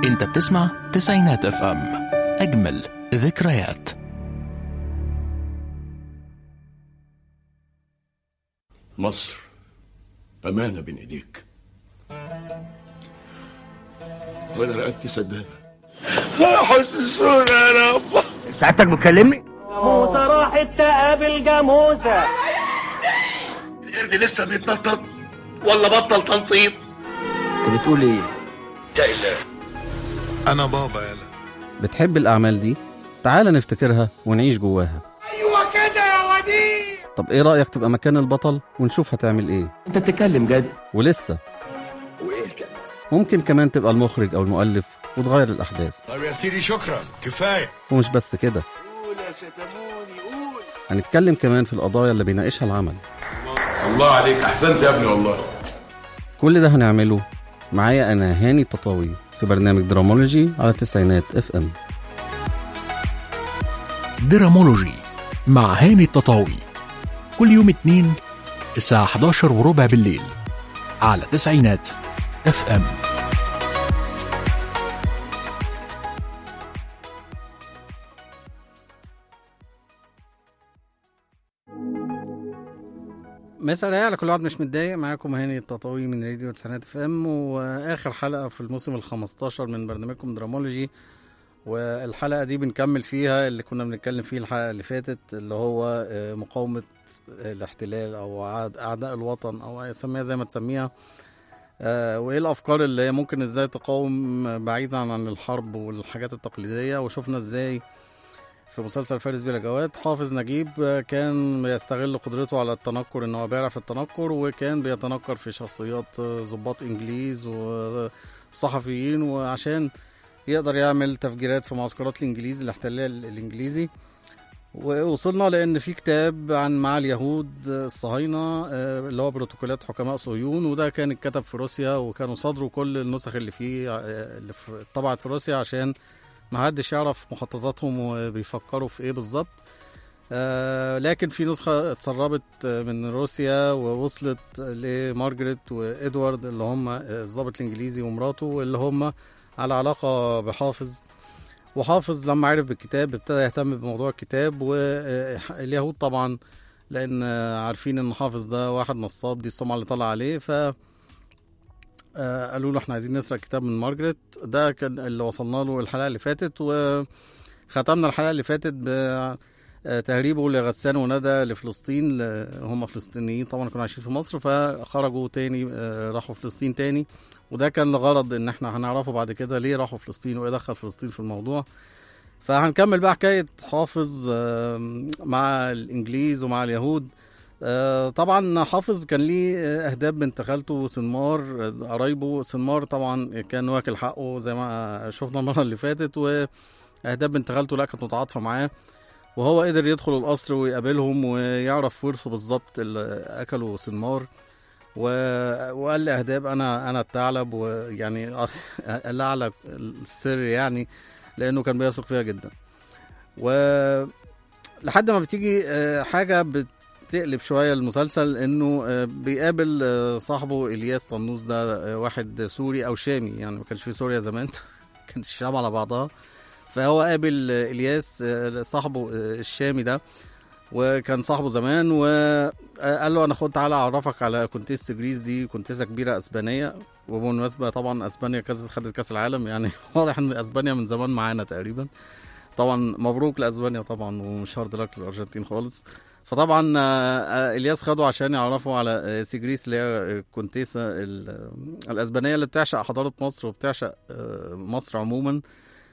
انت بتسمع تسعينات اف ام اجمل ذكريات مصر أمانة بين إيديك وأنا رقبتي سدادة حسسونا يا رب سعادتك بتكلمني؟ موسى راحت تقابل جاموسة القرد لسه بيتنطط ولا بطل تنطيط انت بتقول ايه؟ انا بابا يلا بتحب الأعمال دي؟ تعال نفتكرها ونعيش جواها أيوة كده يا وديع طب إيه رأيك تبقى مكان البطل ونشوف هتعمل إيه؟ انت بتتكلم جد ولسه ممكن كمان تبقى المخرج أو المؤلف وتغير الأحداث طب يا سيدي شكرا كفايه ومش بس كده هنتكلم كمان في القضايا اللي بيناقشها العمل الله عليك أحسنت يا ابني والله كل ده هنعمله معايا أنا هاني تطاوي في برنامج درامولوجي على تسعينات اف ام درامولوجي مع هاني التطاوي كل يوم اتنين الساعة 11 وربع بالليل على تسعينات اف ام مساء الخير على كل واحد مش متضايق معاكم هاني التطاوي من راديو تسعينات اف ام واخر حلقه في الموسم ال 15 من برنامجكم درامولوجي والحلقه دي بنكمل فيها اللي كنا بنتكلم فيه الحلقه اللي فاتت اللي هو آه، مقاومه الاحتلال او عاد- اعداء الوطن او سميها زي ما تسميها آه، وايه الافكار اللي هي ممكن ازاي تقاوم بعيدا عن الحرب والحاجات التقليديه وشفنا ازاي في مسلسل فارس بلا جواد حافظ نجيب آه، كان بيستغل قدرته على التنكر ان هو بيعرف التنكر وكان بيتنكر في شخصيات آه، ضباط انجليز وصحفيين وعشان يقدر يعمل تفجيرات في معسكرات الانجليز الاحتلال الانجليزي ووصلنا لان في كتاب عن مع اليهود الصهاينه آه، اللي هو بروتوكولات حكماء صهيون وده كان اتكتب في روسيا وكانوا صادروا كل النسخ اللي فيه آه، اللي في- اتطبعت في روسيا عشان ما حدش يعرف مخططاتهم وبيفكروا في ايه بالظبط آه لكن في نسخة اتسربت آه، من روسيا ووصلت لمارجريت وادوارد اللي هم آه، الضابط الانجليزي ومراته واللي هم على علاقة بحافظ وحافظ لما عرف بالكتاب ابتدى يهتم بموضوع الكتاب واليهود طبعا لان آه، عارفين ان حافظ ده واحد نصاب دي السمعة اللي طلع عليه ف آه، قالوا له احنا عايزين نسرق كتاب من مارجريت ده كان اللي وصلنا له الحلقه اللي فاتت وختمنا الحلقه اللي فاتت ب آه، تهريبه لغسان وندى لفلسطين ل- هم فلسطينيين طبعا كانوا عايشين في مصر فخرجوا تاني آه، راحوا فلسطين تاني وده كان لغرض ان احنا هنعرفه بعد كده ليه راحوا فلسطين وايه دخل فلسطين في الموضوع فهنكمل بقى حكايه حافظ آه، مع الانجليز ومع اليهود آه، طبعا حافظ كان ليه آه، اهداب بنت خالته سنمار آه، قرايبه سنمار طبعا كان واكل حقه زي ما شفنا المره اللي فاتت واهداب بنت خالته لا كانت متعاطفه معاه وهو قدر يدخل القصر ويقابلهم ويعرف ورثه بالظبط اللي اكله سنمار و... وقال لاهداب انا انا الثعلب ويعني قال لها على السر يعني لانه كان بيثق فيها جدا و لحد ما بتيجي آه، حاجه بت تقلب شويه المسلسل انه آه، بيقابل آه، صاحبه الياس طنوس ده آه، واحد سوري او شامي يعني ما كانش في سوريا زمان كانت الشام على بعضها فهو قابل آه، الياس آه، صاحبه آه، الشامي ده وكان صاحبه زمان وقال له انا خد تعالى اعرفك على كونتيست جريس دي كونتيسه كبيره اسبانيه وبالمناسبه طبعا اسبانيا كاس خدت كاس العالم يعني واضح ان اسبانيا من زمان معانا تقريبا طبعا مبروك لاسبانيا طبعا ومش هارد لك للارجنتين خالص فطبعا آه، آه، الياس خده عشان يعرفوا على آه، سيجريس اللي هي كونتيسا ال- آه، الاسبانيه اللي بتعشق حضاره مصر وبتعشق آه، مصر عموما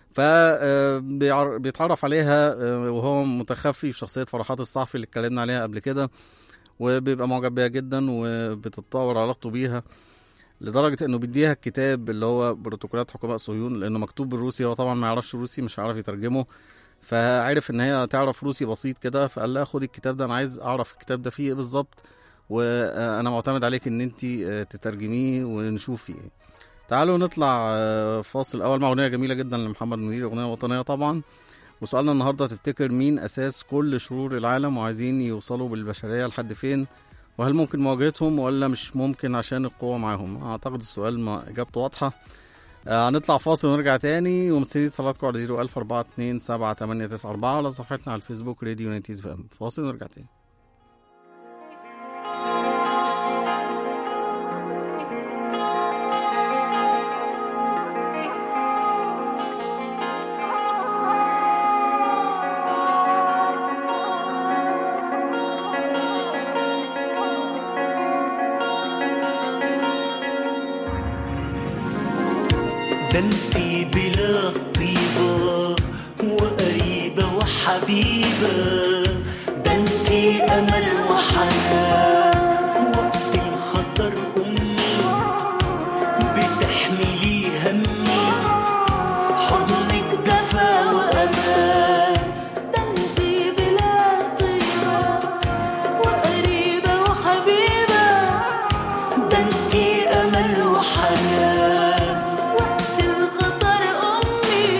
فبيتعرف عليها آه، وهو متخفي في شخصيه فرحات الصحفي اللي اتكلمنا عليها قبل كده وبيبقى معجب بيها جدا وبتتطور علاقته بيها لدرجة انه بيديها الكتاب اللي هو بروتوكولات حكماء صهيون لانه مكتوب بالروسي هو طبعا ما يعرفش روسي مش هيعرف يترجمه فعرف ان هي تعرف روسي بسيط كده فقال لها خدي الكتاب ده انا عايز اعرف الكتاب ده فيه ايه بالظبط وانا معتمد عليك ان انت تترجميه ونشوف فيه ايه تعالوا نطلع آه، فاصل اول مع اغنيه جميله جدا لمحمد منير اغنيه وطنيه طبعا وسؤالنا النهارده تفتكر مين اساس كل شرور العالم وعايزين يوصلوا بالبشريه لحد فين وهل ممكن مواجهتهم ولا مش ممكن عشان القوة معاهم اعتقد السؤال ما اجابته واضحة آه، هنطلع فاصل ونرجع تاني ومستنيين صلاتكم على 01042 7894 ولا صفحتنا على الفيسبوك راديو نيتيز فام فاصل ونرجع تاني ده انتي بلا طيبة وقريبة وحبيبة ده انتي أمل وحنان وقت الخطر أمي بتحملي همي حضنك دفا وأمان ده انتي بلا طيبة وقريبة وحبيبة ده انتي أمل وحنان وقت الخطر أمي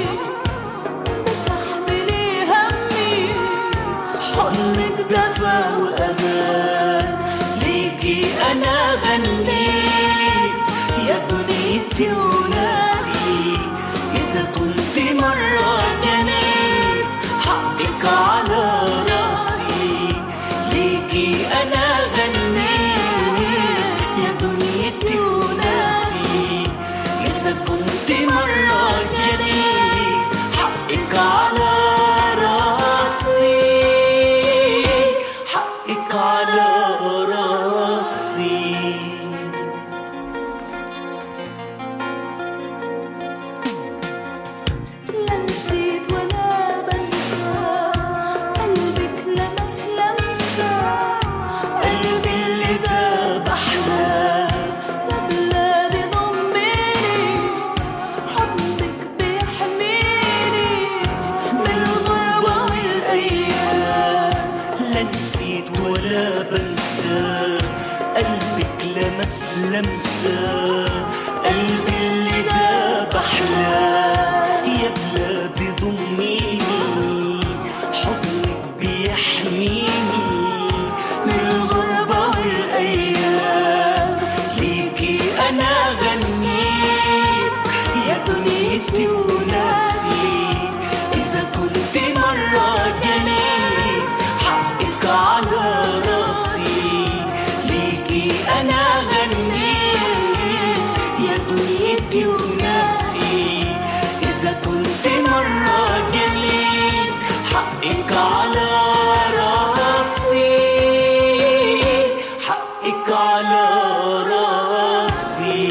بتحملي همي حضنك دفا وأمان ليكي أنا غنيت يا دنيتي وناسي إذا كنت مرة جنيت حقك على راسي ليكي أنا غنيت يا دنيتي وناسي إذا كنت مرة جنيت حقك على راسي حقك على راسي لا نسيت ولا بنسى قلبك لمس لمسة قلبي اللي داب أحلام يا بلادي ضميني حضنك بيحميني من الغربة والأيام لا نسيت ولا بنسى قلبك لمس لمسة قلبي اللي داب أحلام يا بلادي ضميني حضنك بيحميني من الغربة والأيام ليكي أنا غنيت يا دنيتي وناسي إذا كنت مرة جنيت حقك على راسي ليكي أنا غنيت يا دنيتي وناسي إذا كنت مرة جنيت حقك على راسي حقك على راسي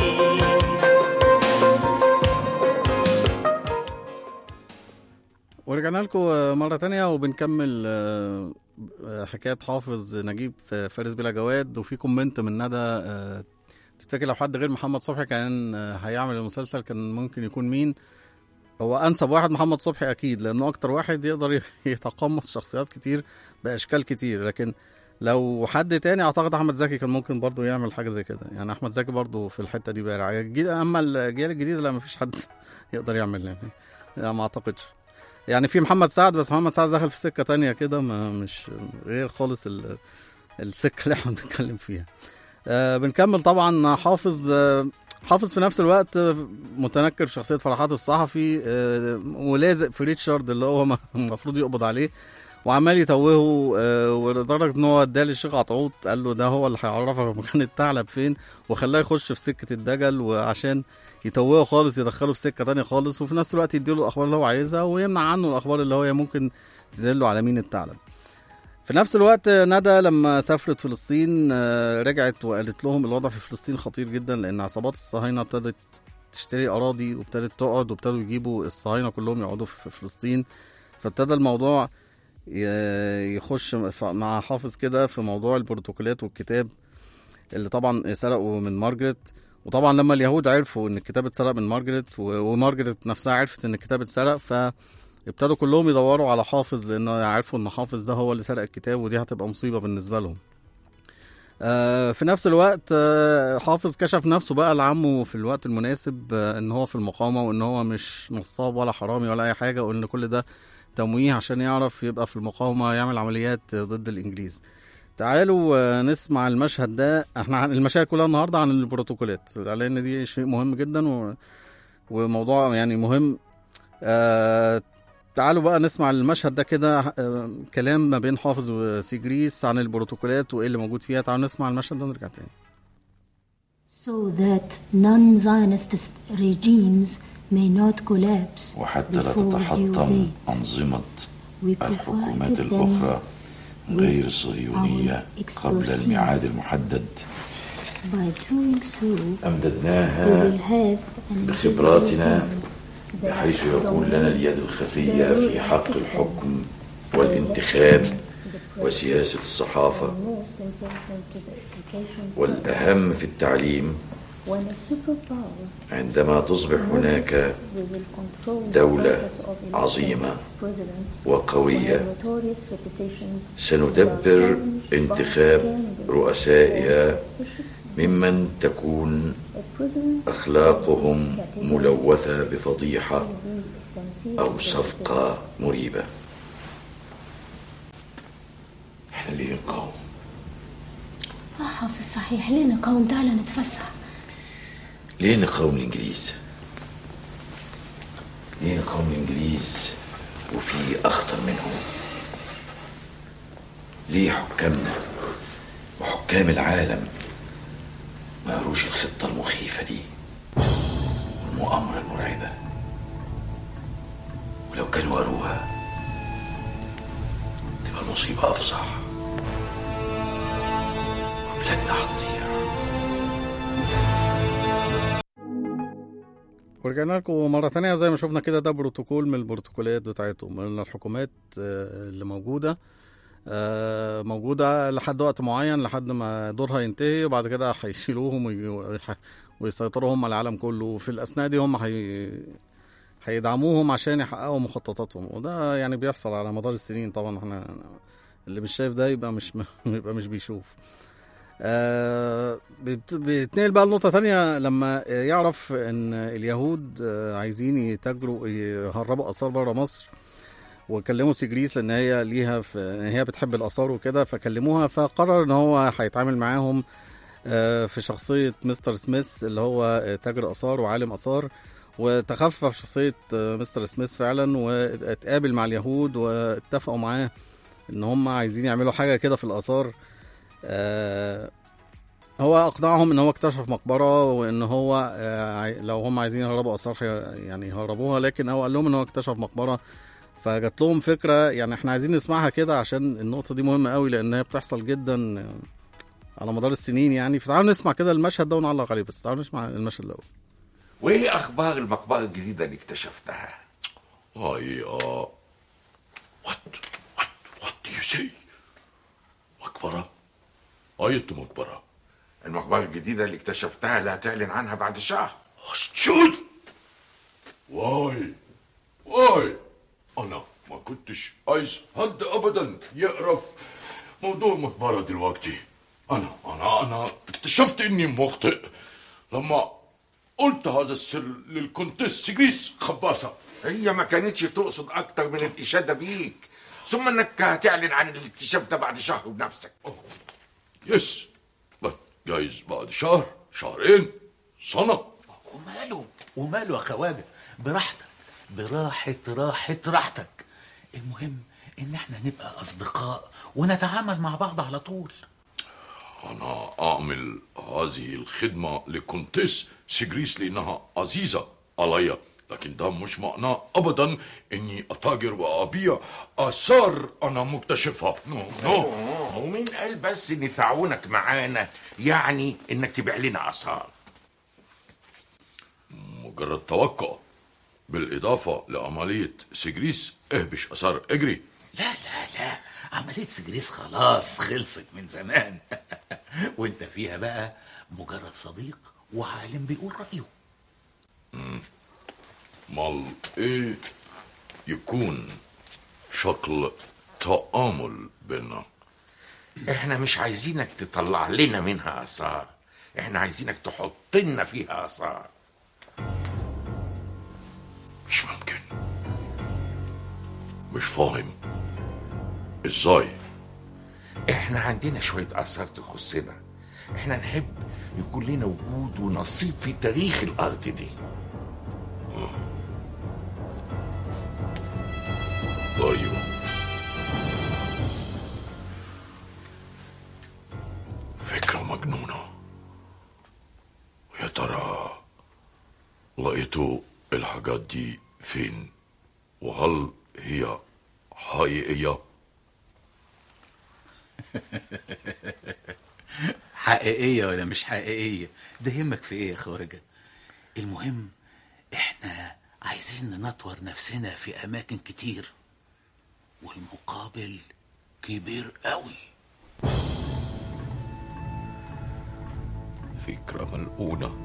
ورجعنا لكم مرة تانية وبنكمل آه، آه، حكاية حافظ نجيب في فارس بلا جواد وفي كومنت من ندى آه، تفتكر لو حد غير محمد صبحي كان آه، هيعمل المسلسل كان ممكن يكون مين هو أنسب واحد محمد صبحي أكيد لأنه أكتر واحد يقدر يتقمص شخصيات كتير بأشكال كتير لكن لو حد تاني أعتقد أحمد زكي كان ممكن برضه يعمل حاجة زي كده يعني أحمد زكي برضه في الحتة دي بارع الجيل- أما الأجيال الجديدة لا مفيش حد يقدر يعمل يعني لا ما أعتقدش يعني في محمد سعد بس محمد سعد دخل في سكه تانية كده ما مش غير خالص ال- السكه اللي احنا بنتكلم فيها آه بنكمل طبعا حافظ آه حافظ في نفس الوقت آه، متنكر في شخصيه فرحات الصحفي آه ولازق في ريتشارد اللي هو م- المفروض يقبض عليه وعمال يتوهه آه ولدرجه ان هو اداه للشيخ عطعوط قال له ده هو اللي هيعرفك مكان الثعلب فين وخلاه يخش في سكه الدجل وعشان يتوهه خالص يدخله في سكه تانية خالص وفي نفس الوقت يديله الاخبار اللي هو عايزها ويمنع عنه الاخبار اللي هو ممكن تدله على مين الثعلب في نفس الوقت آه، ندى لما سافرت فلسطين آه، رجعت وقالت لهم الوضع في فلسطين خطير جدا لان عصابات الصهاينه ابتدت تشتري اراضي وابتدت تقعد وابتدوا يجيبوا الصهاينه كلهم يقعدوا في فلسطين فابتدى الموضوع ي- يخش ف- مع حافظ كده في موضوع البروتوكولات والكتاب اللي طبعا سرقوا من مارجريت وطبعا لما اليهود عرفوا ان الكتاب اتسرق من مارجريت و- ومارجريت نفسها عرفت ان الكتاب اتسرق فابتدوا كلهم يدوروا على حافظ لان عرفوا ان حافظ ده هو اللي سرق الكتاب ودي هتبقى مصيبه بالنسبه لهم آه، في نفس الوقت آه، حافظ كشف نفسه بقى لعمه في الوقت المناسب آه، ان هو في المقاومه وان هو مش نصاب ولا حرامي ولا اي حاجه وان كل ده تمويه عشان يعرف يبقى في المقاومه يعمل عمليات ضد الانجليز تعالوا آه، نسمع المشهد ده احنا عن- المشاهد كلها النهارده عن البروتوكولات لان دي شيء مهم جدا و وموضوع يعني مهم آه تعالوا بقى نسمع المشهد ده كده آه كلام ما بين حافظ وسيجريس عن البروتوكولات وايه اللي موجود فيها تعالوا نسمع المشهد ده ونرجع تاني so that non-Zionist regimes may not collapse وحتى لا before due تتحطم date. أنظمة We الحكومات provided them الأخرى غير with الصهيونية our قبل expertise. الميعاد المحدد By doing so, we أمددناها will have an بخبراتنا that بحيث the يكون لنا اليد الخفية في حق الحكم والانتخاب وسياسة الصحافة most important to the application والأهم في التعليم when a superpower عندما تصبح هناك we will control the دولة process of electing عظيمة its presidents وقوية when notorious reputations سندبر were انتخاب challenged by رؤسائها suspicious ممن تكون a president أخلاقهم ملوثة بفضيحة will be sincere أو صفقة مريبة احنا ليه نقاوم اه حافظ صحيح ليه نقاوم تعالى نتفسح ليه نقاوم الإنجليز ليه نقاوم الإنجليز وفي أخطر منهم ليه حكامنا وحكام العالم ما يروش الخطة المخيفة دي والمؤامرة المرعبة ولو كانوا قروها تبقى المصيبة أفظع وبلادنا هتضيع ورجعنا لكم مرة تانية زي ما شفنا كده ده بروتوكول من البروتوكولات بتاعتهم من الحكومات آه، اللي موجودة آه، موجودة لحد وقت معين لحد ما دورها ينتهي وبعد كده هيشيلوهم وي- ويسيطروا هم على العالم كله وفي الأثناء دي هم هي هيدعموهم عشان يحققوا مخططاتهم وده يعني بيحصل على مدار السنين طبعا احنا اللي مش شايف ده يبقى مش يبقى مش بيشوف آه، بت- بيتنقل بقى لنقطة تانية لما آه، يعرف ان اليهود آه، عايزين يتاجروا يهربوا آثار بره مصر وكلموا سيجريس لان هي ليها في إن هي بتحب الآثار وكده فكلموها فقرر ان هو هيتعامل معاهم آه، في شخصية مستر سميث اللي هو آه، تاجر آثار وعالم آثار وتخفف شخصية آه، مستر سميث فعلا واتقابل مع اليهود واتفقوا معاه ان هم عايزين يعملوا حاجة كده في الآثار آه، هو اقنعهم ان هو اكتشف مقبره وان هو آه، عاي- لو هم عايزين يهربوا اثار حي- يعني يهربوها لكن هو قال لهم ان هو اكتشف مقبره فجات لهم فكره يعني احنا عايزين نسمعها كده عشان النقطه دي مهمه قوي لان هي بتحصل جدا آه، على مدار السنين يعني فتعالوا نسمع كده المشهد ده ونعلق عليه بس تعالوا نسمع المشهد الاول وايه اخبار المقبره الجديده اللي اكتشفتها I, uh, what, what, what do you say? مقبرة؟ أية مقبرة؟ المقبره الجديده اللي اكتشفتها اللي هتعلن عنها بعد شهر أسجد واي واي أنا ما كنتش عايز حد أبدا يعرف موضوع مقبرة دلوقتي أنا أنا أنا اكتشفت إني مخطئ لما قلت هذا السر للكونتيس سجريس خباصة هي ما كانتش تقصد اكتر من الاشاده بيك ثم انك هتعلن عن الاكتشاف ده بعد شهر بنفسك يس بس جايز بعد شهر شهرين سنة وماله وماله يا خواجه براحتك براحة راحة راحتك المهم ان احنا نبقى اصدقاء ونتعامل مع بعض على طول أنا أعمل هذه الخدمة لكونتيس سجريس لأنها عزيزة علي لكن ده مش معناه أبدا إني أتاجر وأبيع آثار أنا مكتشفها نو نو ومين قال بس ان تعاونك معانا يعني انك تبيع لنا اثار مجرد توقع بالإضافة لعملية سجريس اهبش آثار اجري لا لا لا عملية سجريس خلاص خلصت من زمان وانت فيها بقى مجرد صديق وعالم بيقول رأيه مال إيه يكون شكل تآمل بيننا احنا مش عايزينك تطلع لنا منها اثار احنا عايزينك تحط لنا فيها اثار مش ممكن مش فاهم ازاي احنا عندنا شويه اثار تخصنا احنا نحب يكون لنا وجود ونصيب في تاريخ الارض دي ايوه فكرة مجنونة يا ترى لقيتوا الحاجات دي فين وهل هي حقيقية حقيقية ولا مش حقيقية ده يهمك في ايه يا خواجة المهم احنا عايزين ننطور نفسنا في اماكن كتير والمقابل كبير قوي فكرة ملقونة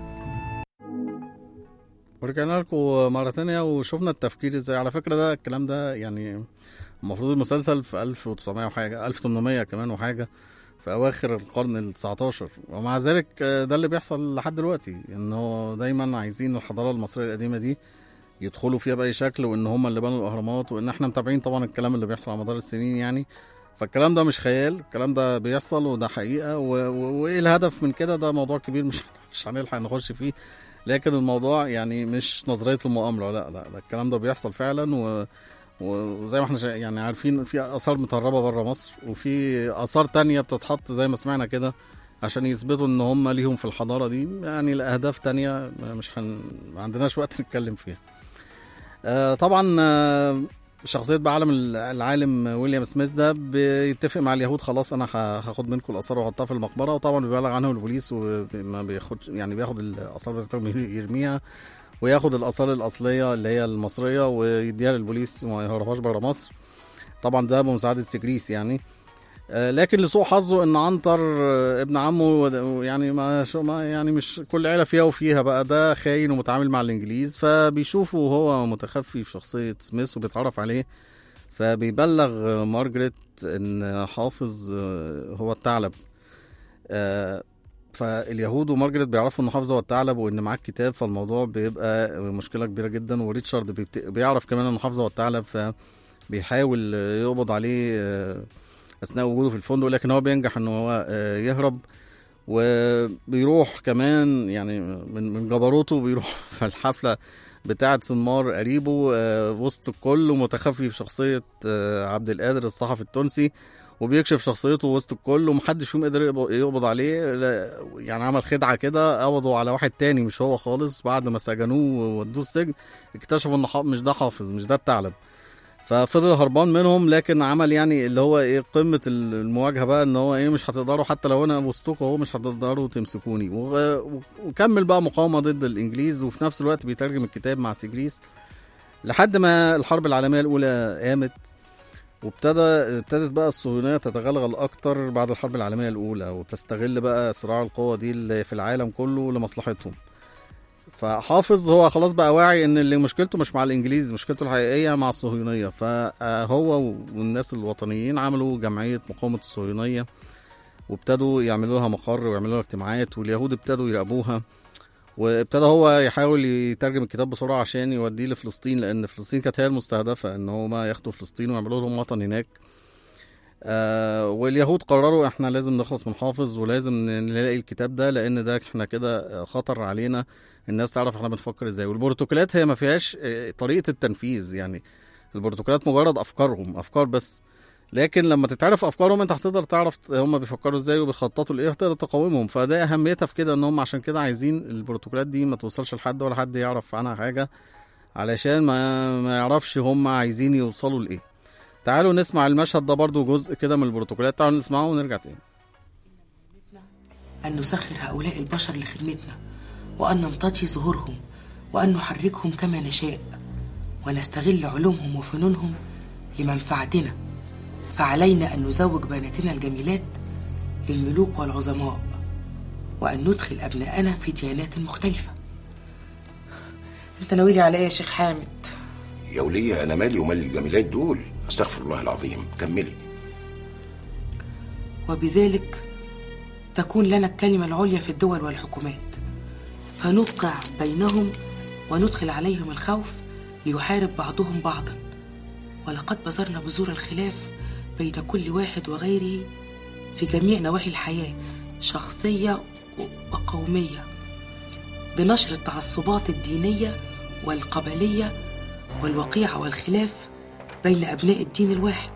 ورجعنا لكم مرة تانية وشفنا التفكير ازاي على فكرة ده الكلام ده يعني المفروض المسلسل في 1900 وحاجة 1800 كمان وحاجة في أواخر القرن ال 19 ومع ذلك آه، ده اللي بيحصل لحد دلوقتي إن هو دايما عايزين الحضارة المصرية القديمة دي يدخلوا فيها بأي شكل وإن هم اللي بنوا الأهرامات وإن إحنا متابعين طبعا الكلام اللي بيحصل على مدار السنين يعني فالكلام ده مش خيال الكلام ده بيحصل وده حقيقة و... و... وإيه الهدف من كده ده موضوع كبير مش مش هنلحق نخش فيه لكن الموضوع يعني مش نظرية المؤامرة لا لا, لا الكلام ده بيحصل فعلا و... و- وزي ما احنا شا- يعني عارفين في آثار متهربة بره مصر وفي آثار تانية بتتحط زي ما سمعنا كده عشان يثبتوا ان هم ليهم في الحضارة دي يعني لأهداف تانية مش هن... ما عندناش وقت نتكلم فيها آه طبعا آه شخصية بقى عالم العالم ويليام سميث ده بيتفق مع اليهود خلاص انا ه- هاخد منكم الاثار واحطها في المقبره وطبعا بيبلغ عنهم البوليس وما بياخدش يعني بياخد الاثار بتاعتهم يرميها وياخد الاثار الاصليه اللي هي المصريه ويديها للبوليس وما يهربهاش بره مصر طبعا ده بمساعده سجريس يعني آه، لكن لسوء حظه ان عنتر آه، ابن عمه ود- يعني ما شو ما يعني مش كل عيله فيها وفيها بقى ده خاين ومتعامل مع الانجليز فبيشوفه وهو متخفي في شخصيه سميث وبيتعرف عليه فبيبلغ آه، مارجريت ان حافظ آه، هو الثعلب آه، فاليهود ومارجريت بيعرفوا ان حافظ هو الثعلب وان معاه الكتاب فالموضوع بيبقى مشكله كبيره جدا وريتشارد بيبت- بيعرف كمان ان حافظ هو الثعلب فبيحاول آه، يقبض عليه آه، اثناء وجوده في الفندق لكن هو بينجح ان هو آه، يهرب وبيروح كمان يعني من من جبروته بيروح في الحفله بتاعه سنمار قريبه آه، وسط الكل ومتخفي في شخصيه آه، عبد القادر الصحفي التونسي وبيكشف شخصيته وسط الكل ومحدش فيهم قدر يقب- يقبض عليه لا- يعني عمل خدعه كده قبضوا على واحد تاني مش هو خالص بعد ما سجنوه وودوه السجن اكتشفوا ان حا- مش ده حافظ مش ده الثعلب ففضل هربان منهم لكن عمل يعني اللي هو ايه قمه المواجهه بقى ان هو ايه مش هتقدروا حتى لو انا وسطكم هو مش هتقدروا تمسكوني و- و- وكمل بقى مقاومه ضد الانجليز وفي نفس الوقت بيترجم الكتاب مع سجريس لحد ما الحرب العالميه الاولى قامت وابتدى ابتدت بقى الصهيونيه تتغلغل اكتر بعد الحرب العالميه الاولى وتستغل بقى صراع القوى دي اللي في العالم كله لمصلحتهم فحافظ هو خلاص بقى واعي ان اللي مشكلته مش مع الانجليز مشكلته الحقيقيه مع الصهيونيه فهو والناس الوطنيين عملوا جمعيه مقاومه الصهيونيه وابتدوا يعملوا لها مقر ويعملوا لها اجتماعات واليهود ابتدوا يراقبوها وابتدى هو يحاول يترجم الكتاب بسرعه عشان يوديه لفلسطين لان فلسطين كانت هي المستهدفه ان هما ياخدوا فلسطين ويعملوا لهم وطن هناك آه واليهود قرروا احنا لازم نخلص من حافظ ولازم نلاقي الكتاب ده لان ده احنا كده خطر علينا الناس تعرف احنا بنفكر ازاي والبروتوكولات هي ما فيهاش آه، طريقه التنفيذ يعني البروتوكولات مجرد افكارهم افكار بس لكن لما تتعرف افكارهم انت هتقدر تعرف هم بيفكروا ازاي وبيخططوا لايه وتقدر تقاومهم فده اهميتها في كده ان هم عشان كده عايزين البروتوكولات دي ما توصلش لحد ولا حد يعرف عنها حاجه علشان ما ما يعرفش هم عايزين يوصلوا لايه تعالوا نسمع المشهد ده برضو جزء كده من البروتوكولات تعالوا نسمعه ونرجع تاني أن نسخر هؤلاء البشر لخدمتنا وأن نمتطي ظهورهم وأن نحركهم كما نشاء ونستغل علومهم وفنونهم لمنفعتنا فعلينا أن نزوج بناتنا الجميلات للملوك والعظماء وأن ندخل أبناءنا في ديانات مختلفة أنت ناويلي على إيه يا شيخ حامد؟ يا ولية أنا مالي ومال الجميلات دول أستغفر الله العظيم كملي وبذلك تكون لنا الكلمة العليا في الدول والحكومات فنوقع بينهم وندخل عليهم الخوف ليحارب بعضهم بعضا ولقد بذرنا بذور الخلاف بين كل واحد وغيره في جميع نواحي الحياة شخصية وقومية بنشر التعصبات الدينية والقبلية والوقيعة والخلاف بين أبناء الدين الواحد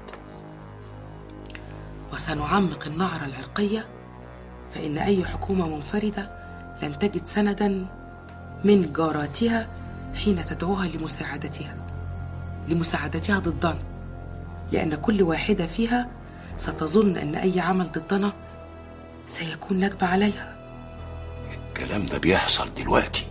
وسنعمق النعرة العرقية فإن أي حكومة منفردة لن تجد سندا من جاراتها حين تدعوها لمساعدتها لمساعدتها ضدنا لأن كل واحدة فيها ستظن أن أي عمل ضدنا سيكون نكبة عليها الكلام ده بيحصل دلوقتي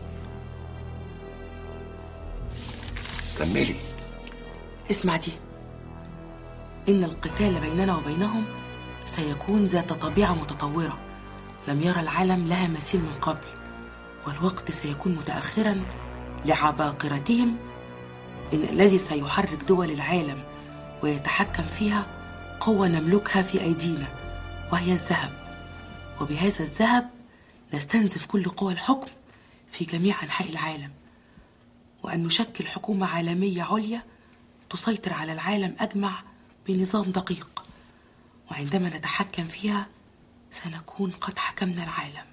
كملي اسمع دي إن القتال بيننا وبينهم سيكون ذات طبيعة متطورة لم يرى العالم لها مثيل من قبل والوقت سيكون متأخرا لعباقرتهم إن الذي سيحرك دول العالم ويتحكم فيها قوة نملكها في أيدينا وهي الذهب وبهذا الذهب نستنزف كل قوى الحكم في جميع أنحاء العالم وأن نشكل حكومة عالمية عليا تسيطر على العالم أجمع بنظام دقيق وعندما نتحكم فيها سنكون قد حكمنا العالم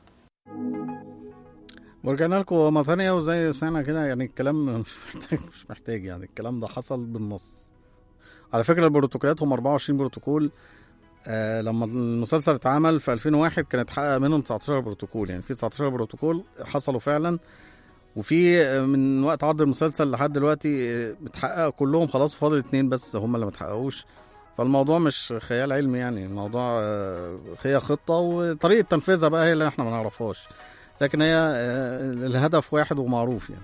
ورجعنا لكم مرة ثانية وزي ما سمعنا كده يعني الكلام مش محتاج مش محتاج يعني الكلام ده حصل بالنص على فكرة البروتوكولات هم 24 بروتوكول آه لما المسلسل اتعمل في 2001 كان اتحقق منهم 19 بروتوكول يعني في 19 بروتوكول حصلوا فعلا وفي آه، من وقت عرض المسلسل لحد دلوقتي آه، اتحقق كلهم خلاص فاضل اتنين بس هم اللي ما اتحققوش فالموضوع مش خيال علمي يعني الموضوع آه، هي خطة وطريقة تنفيذها بقى هي اللي احنا ما نعرفهاش لكن هي آه، الهدف واحد ومعروف يعني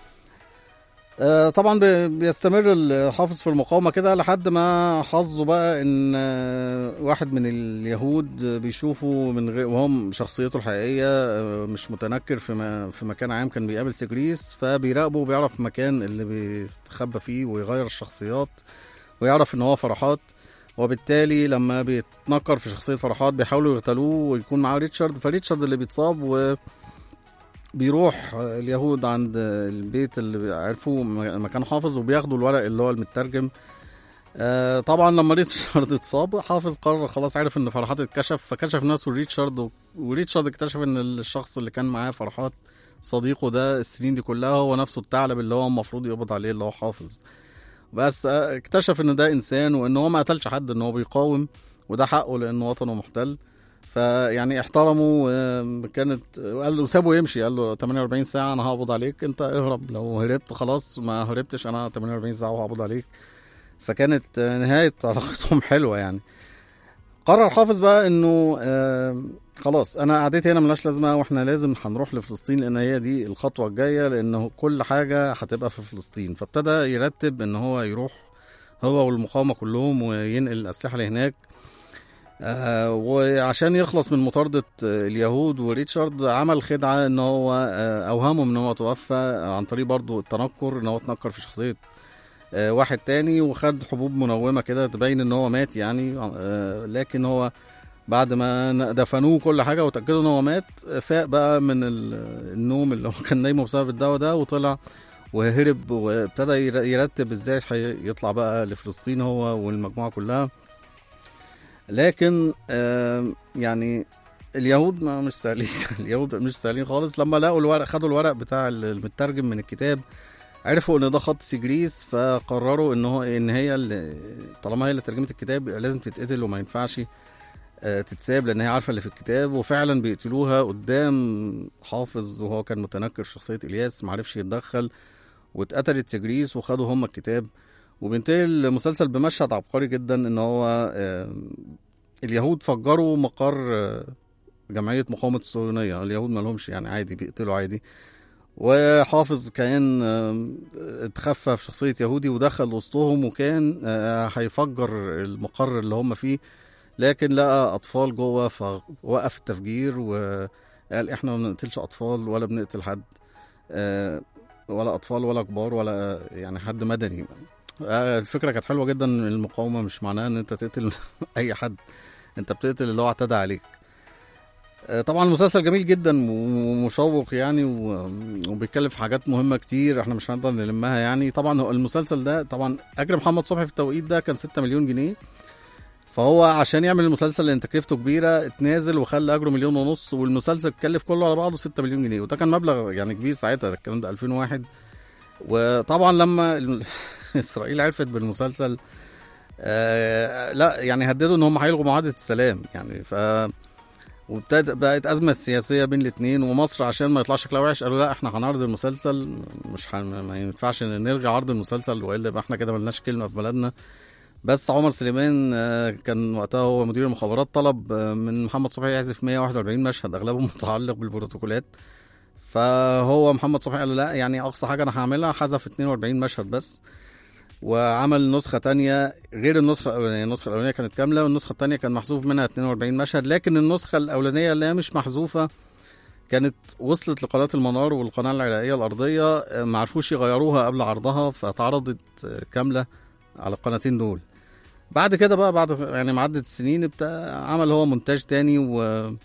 آه، طبعا بي- بيستمر الحافظ في المقاومة كده لحد ما حظه بقى ان آه، واحد من اليهود بيشوفه من غير وهم شخصيته الحقيقية آه، مش متنكر في ما- في مكان عام كان بيقابل سجريس فبيراقبه وبيعرف مكان اللي بيستخبى فيه ويغير الشخصيات ويعرف ان هو فرحات وبالتالي لما بيتنكر في شخصية فرحات بيحاولوا يغتالوه ويكون معاه ريتشارد فريتشارد اللي بيتصاب و بيروح اليهود عند البيت اللي عرفوه م- مكان حافظ وبياخدوا الورق اللي هو المترجم آه طبعا لما ريتشارد اتصاب حافظ قرر خلاص عرف ان فرحات اتكشف فكشف نفسه ريتشارد و- وريتشارد اكتشف ان الشخص اللي كان معاه فرحات صديقه ده السنين دي كلها هو نفسه الثعلب اللي هو المفروض يقبض عليه اللي هو حافظ بس آه، اكتشف ان ده انسان وان هو ما قتلش حد ان هو بيقاوم وده حقه لان وطنه محتل فيعني احترموا آم، كانت قال له سابه يمشي قال له 48 ساعه انا هقبض عليك انت اهرب لو هربت خلاص ما هربتش انا 48 ساعه وهقبض عليك فكانت آه، نهايه علاقتهم حلوه يعني قرر حافظ بقى انه آم، خلاص انا قعدتي هنا ملهاش لازمه واحنا لازم هنروح لفلسطين لان هي دي الخطوه الجايه لانه كل حاجه هتبقى في فلسطين فابتدى يرتب ان هو يروح هو والمقاومه كلهم وينقل الاسلحه لهناك آه وعشان يخلص من مطاردة آه، اليهود وريتشارد عمل خدعة ان هو آه اوهمه ان هو توفى عن طريق برضو التنكر ان هو اتنكر في شخصية آه واحد تاني وخد حبوب منومة كده تبين ان هو مات يعني آه لكن هو بعد ما ن- دفنوه كل حاجة وتأكدوا ان هو مات آه، فاق بقى من ال- النوم اللي هو كان نايمه بسبب الدواء ده وطلع وهرب وابتدى ير- يرتب ازاي يطلع بقى لفلسطين هو والمجموعة كلها لكن آم، يعني اليهود ما مش سهلين اليهود مش سهلين خالص لما لقوا الورق خدوا الورق بتاع المترجم من الكتاب عرفوا ان ده خط سجريس فقرروا ان هو ان هي اللي طالما هي اللي ترجمت الكتاب يبقى لازم تتقتل وما ينفعش آه، تتساب لان هي عارفه اللي في الكتاب وفعلا بيقتلوها قدام حافظ وهو كان متنكر في شخصيه الياس ما عرفش يتدخل واتقتلت سجريس وخدوا هم الكتاب وبينتهي المسلسل بمشهد عبقري جدا ان هو آه، اليهود فجروا مقر آه، جمعية مقاومة الصهيونية اليهود ما لهمش يعني عادي بيقتلوا عادي وحافظ كان آم، اتخفى في شخصية يهودي ودخل وسطهم وكان آه، هيفجر المقر اللي هم فيه لكن لقى أطفال جوه فوقف التفجير وقال احنا ما بنقتلش أطفال ولا بنقتل حد آه، ولا أطفال ولا كبار ولا يعني حد مدني آه، الفكرة كانت حلوة جدا إن المقاومة مش معناها ان انت تقتل اي حد انت بتقتل اللي هو اعتدى عليك آه، طبعا المسلسل جميل جدا ومشوق يعني و- وبيتكلم في حاجات مهمة كتير احنا مش هنقدر نلمها يعني طبعا هو المسلسل ده طبعا اجر محمد صبحي في التوقيت ده كان 6 مليون جنيه فهو عشان يعمل المسلسل اللي تكلفته كبيره اتنازل وخلى اجره مليون ونص والمسلسل اتكلف كله على بعضه 6 مليون جنيه وده كان مبلغ يعني كبير ساعتها ده الكلام ده 2001 وطبعا لما ال- اسرائيل عرفت بالمسلسل آه لا يعني هددوا ان هم هيلغوا معاهده السلام يعني ف وابتدت بقت ازمه سياسيه بين الاثنين ومصر عشان ما يطلعش شكلها وحش قالوا لا احنا هنعرض المسلسل مش هن... ما ينفعش نلغي عرض المسلسل والا يبقى احنا كده ملناش كلمه في بلدنا بس عمر سليمان آه، كان وقتها هو مدير المخابرات طلب آه، من محمد صبحي يحذف 141 مشهد اغلبهم متعلق بالبروتوكولات فهو محمد صبحي قال لا يعني اقصى حاجه انا هعملها حذف 42 مشهد بس وعمل نسخة تانية غير النسخة الأولانية النسخة الأولانية كانت كاملة والنسخة التانية كان محذوف منها 42 مشهد لكن النسخة الأولانية اللي هي مش محذوفة كانت وصلت لقناة المنار والقناة العراقية الأرضية آه، ما عرفوش يغيروها قبل عرضها فاتعرضت آه، كاملة على القناتين دول بعد كده بقى بعد يعني ما عدت السنين ابتدى عمل هو مونتاج تاني و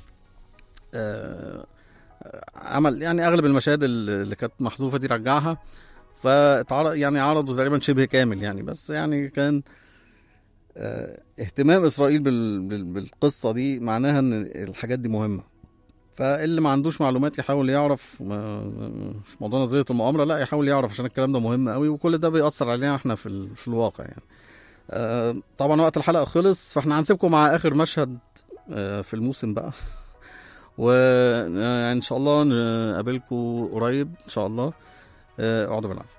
آه، عمل يعني اغلب المشاهد اللي كانت محذوفه دي رجعها فتعرض يعني عرضوا تقريبا شبه كامل يعني بس يعني كان آه، اهتمام اسرائيل بال- بال- بالقصه دي معناها ان الحاجات دي مهمه فاللي ما عندوش معلومات يحاول يعرف ما مش موضوع نظريه المؤامره لا يحاول يعرف عشان الكلام ده مهم قوي وكل ده بيأثر علينا احنا في ال- في الواقع يعني آه، طبعا وقت الحلقه خلص فاحنا هنسيبكم مع اخر مشهد آه، في الموسم بقى وان شاء الله نقابلكم قريب ان شاء الله آه، اقعدوا بالعافيه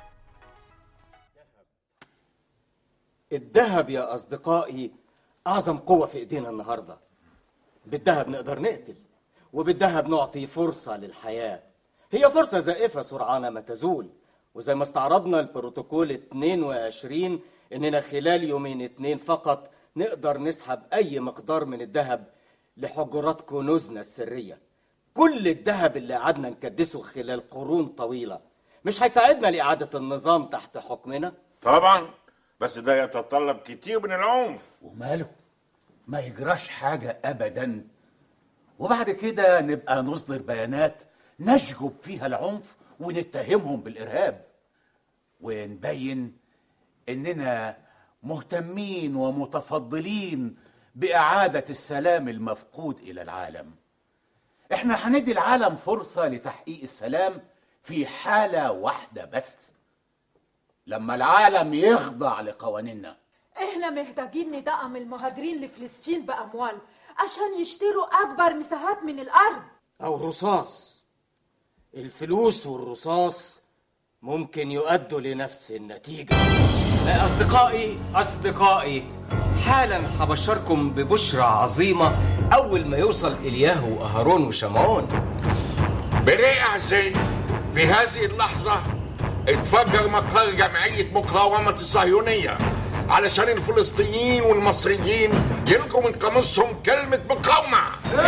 الذهب يا أصدقائي أعظم قوة في إيدينا النهاردة بالذهب نقدر نقتل وبالذهب نعطي فرصة للحياة هي فرصة زائفة سرعان ما تزول وزي ما استعرضنا البروتوكول 22 إننا خلال يومين اتنين فقط نقدر نسحب أي مقدار من الذهب لحجرات كنوزنا السرية كل الذهب اللي قعدنا نكدسه خلال قرون طويلة مش هيساعدنا لإعادة النظام تحت حكمنا طبعا بس ده يتطلب كتير من العنف وماله ما يجراش حاجة أبدا وبعد كده نبقى نصدر بيانات نشجب فيها العنف ونتهمهم بالإرهاب ونبين إننا مهتمين ومتفضلين بإعادة السلام المفقود إلى العالم إحنا هندي العالم فرصة لتحقيق السلام في حالة واحدة بس لما العالم يخضع لقوانيننا احنا محتاجين ندعم المهاجرين لفلسطين بأموال عشان يشتروا أكبر مساحات من الأرض أو رصاص الفلوس والرصاص ممكن يؤدوا لنفس النتيجة أصدقائي أصدقائي حالا هبشركم ببشرى عظيمة أول ما يوصل إلياهو وأهارون وشمعون برئة زي في هذه اللحظة اتفجر مقر جمعية مقاومة الصهيونية علشان الفلسطينيين والمصريين يلقوا من قاموسهم كلمة مقاومة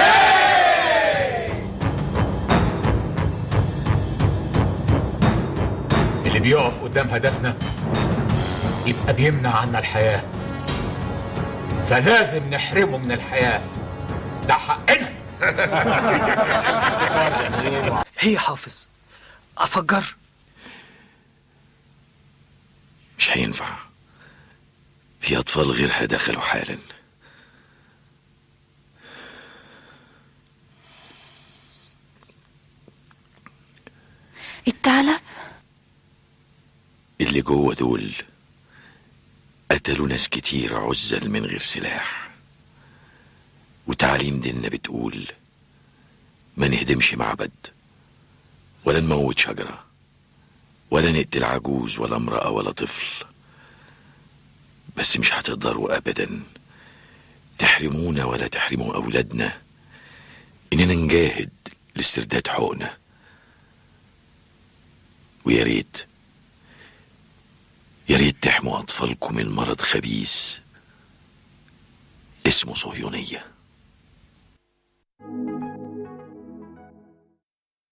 اللي بيقف قدام هدفنا يبقى بيمنع عنا الحياة فلازم نحرمه من الحياة ده حقنا هي حافظ افجر مش هينفع في أطفال غيرها دخلوا حالا الثعلب اللي جوه دول قتلوا ناس كتير عزل من غير سلاح وتعليم ديننا بتقول ما نهدمش معبد ولا نموت شجرة ولا نقتل عجوز ولا امرأة ولا طفل بس مش هتقدروا أبدا تحرمونا ولا تحرموا أولادنا إننا نجاهد لاسترداد حقوقنا ويا ريت يا ريت تحموا أطفالكم من مرض خبيث اسمه صهيونية